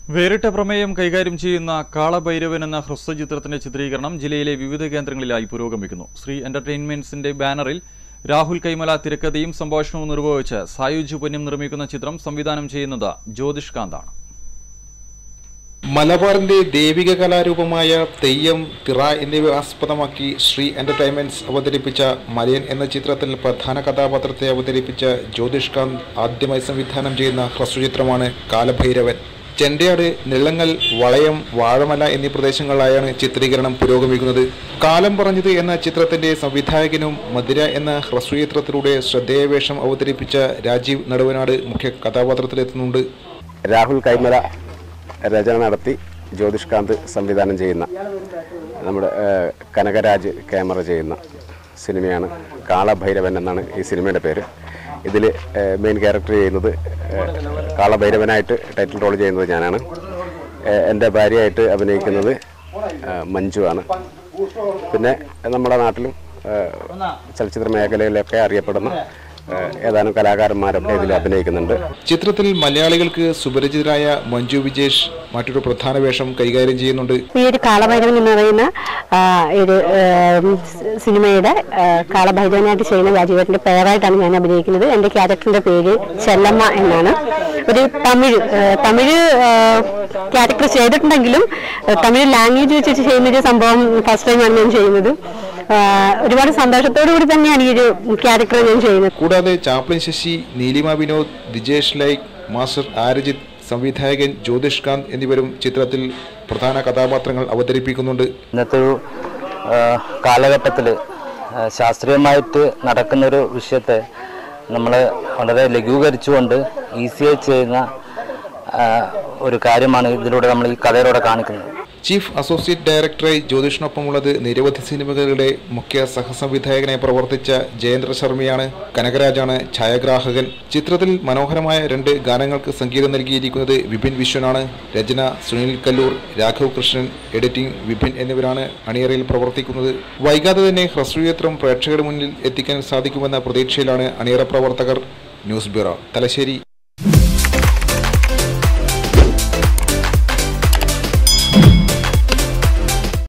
വേറിട്ട പ്രമേയം കൈകാര്യം ചെയ്യുന്ന കാളഭൈരവൻ എന്ന ഹ്രസ്വചിത്രത്തിന്റെ ചിത്രീകരണം ജില്ലയിലെ വിവിധ കേന്ദ്രങ്ങളിലായി പുരോഗമിക്കുന്നു ശ്രീ എന്റർടൈൻമെന്റ്സിന്റെ ബാനറിൽ രാഹുൽ കൈമല തിരക്കഥയും സംഭാഷണവും നിർവഹിച്ച് സായുജ് പുന്യം നിർമ്മിക്കുന്ന ചിത്രം സംവിധാനം ചെയ്യുന്നത് ജ്യോതിഷ് കാന്താണ് മലബാറിന്റെ ദൈവിക കലാരൂപമായ തെയ്യം തിറ എന്നിവ ആസ്പദമാക്കി ശ്രീ എന്റർടൈൻമെന്റ്സ് അവതരിപ്പിച്ച മലയൻ എന്ന ചിത്രത്തിൽ പ്രധാന കഥാപാത്രത്തെ അവതരിപ്പിച്ച ജ്യോതിഷ് കാന്ത് ആദ്യമായി സംവിധാനം ചെയ്യുന്ന ഹ്രസ്വചിത്രമാണ് കാലഭൈരവൻ ചെണ്ടയാട് നിളങ്ങൽ വളയം വാഴമല എന്നീ പ്രദേശങ്ങളിലായാണ് ചിത്രീകരണം പുരോഗമിക്കുന്നത് കാലം പറഞ്ഞത് എന്ന ചിത്രത്തിന്റെ സംവിധായകനും മധുര എന്ന ഹ്രസ്വചിത്രത്തിലൂടെ ശ്രദ്ധേയ വേഷം അവതരിപ്പിച്ച രാജീവ് നടുവനാട് മുഖ്യ കഥാപാത്രത്തിലെത്തുന്നുണ്ട് രാഹുൽ കൈമല രചന നടത്തി ജ്യോതിഷ്കാന്ത് സംവിധാനം ചെയ്യുന്ന നമ്മുടെ ഏഹ്, കനകരാജ് ക്യാമറ ചെയ്യുന്ന സിനിമയാണ് കാളഭൈരവൻ എന്നാണ് ഈ സിനിമയുടെ പേര് ഇതിൽ മെയിൻ ക്യാരക്ടർ ചെയ്യുന്നത് ഏഹ്, കാളഭൈരവനായിട്ട് ടൈറ്റിൽ റോൾ ചെയ്യുന്നത് ഞാനാണ് ഏഹ്, എൻ്റെ ഭാര്യയായിട്ട് അഭിനയിക്കുന്നത് ഏഹ്, മഞ്ജു ആണ് പിന്നെ നമ്മുടെ നാട്ടിലും ഏഹ്, ചലച്ചിത്ര മേഖലയിലൊക്കെ അറിയപ്പെടുന്ന ഏഹ്, ഏതാനും കലാകാരന്മാരൊക്കെ ഇതിൽ അഭിനയിക്കുന്നുണ്ട് ചിത്രത്തിൽ മലയാളികൾക്ക് സുപരിചിതരായ മഞ്ജു വിജേഷ് മറ്റൊരു പ്രധാന വേഷം കൈകാര്യം ചെയ്യുന്നുണ്ട് ഈ ഒരു കാളഭൈരവൻ എന്ന് പറയുന്ന ആ, ഒരു ഏം, സ് സിനിമയുടെ ആ, കാളഭൈരവനായിട്ട് ചെയ്യുന്ന രാജീവേട്ടന്റെ പേരായിട്ടാണ് ഞാൻ അഭിനയിക്കുന്നത് എന്റെ ക്യാരക്ടറിന്റെ പേര് ചെല്ലമ്മ എന്നാണ് ഒരു തമിഴ് ആ, തമിഴ് ക്യാരക്ടർ ചെയ്തിട്ടുണ്ടെങ്കിലും ആ, തമിഴ് ലാംഗ്വേജ് വെച്ചിട്ട് ചെയ്യുന്ന ഒരു സംഭവം ഫസ്റ്റ് ടൈമാണ് ഞാൻ ചെയ്യുന്നത് ആ, ഒരുപാട് സന്തോഷത്തോടു കൂടി തന്നെയാണ് ഈ ഒരു ക്യാരക്ടർ ഞാൻ ചെയ്യുന്നത് കൂടാതെ Chaplin Sasi Neelima Vinod Dijesh like master Arajith സംവിധായകൻ ജ്യോതിഷ് കാന്ത് എന്നിവരും ചിത്രത്തിൽ പ്രധാന കഥാപാത്രങ്ങൾ അവതരിപ്പിക്കുന്നുണ്ട് ഇന്നത്തെ ഒരു കാലഘട്ടത്തിൽ ശാസ്ത്രീയമായിട്ട് നടക്കുന്നൊരു വിഷയത്തെ നമ്മൾ വളരെ ലഘൂകരിച്ചുകൊണ്ട് ഈസിയായി ചെയ്യുന്ന ആ, ഒരു കാര്യമാണ് ഇതിലൂടെ നമ്മൾ ഈ കഥയിലൂടെ കാണിക്കുന്നത് ചീഫ് അസോസിയേറ്റ് ഡയറക്ടറായി ജ്യോതിഷിനൊപ്പമുള്ളത് നിരവധി സിനിമകളുടെ മുഖ്യ സഹസംവിധായകനെ പ്രവർത്തിച്ച ജയേന്ദ്ര ശർമ്മയാണ് കനകരാജാണ് ഛായാഗ്രാഹകൻ ചിത്രത്തിൽ മനോഹരമായ രണ്ട് ഗാനങ്ങൾക്ക് സംഗീതം നൽകിയിരിക്കുന്നത് വിപിൻ വിശ്വനാണ് രചന സുനിൽ കല്ലൂർ രാഘവ് കൃഷ്ണൻ എഡിറ്റിംഗ് വിപിൻ എന്നിവരാണ് അണിയറയിൽ പ്രവർത്തിക്കുന്നത് വൈകാതെ തന്നെ ഹ്രസ്വചിത്രം പ്രേക്ഷകരുടെ മുന്നിൽ എത്തിക്കാൻ സാധിക്കുമെന്ന പ്രതീക്ഷയിലാണ് അണിയറ പ്രവർത്തകർ ന്യൂസ് ബ്യൂറോ തലശ്ശേരി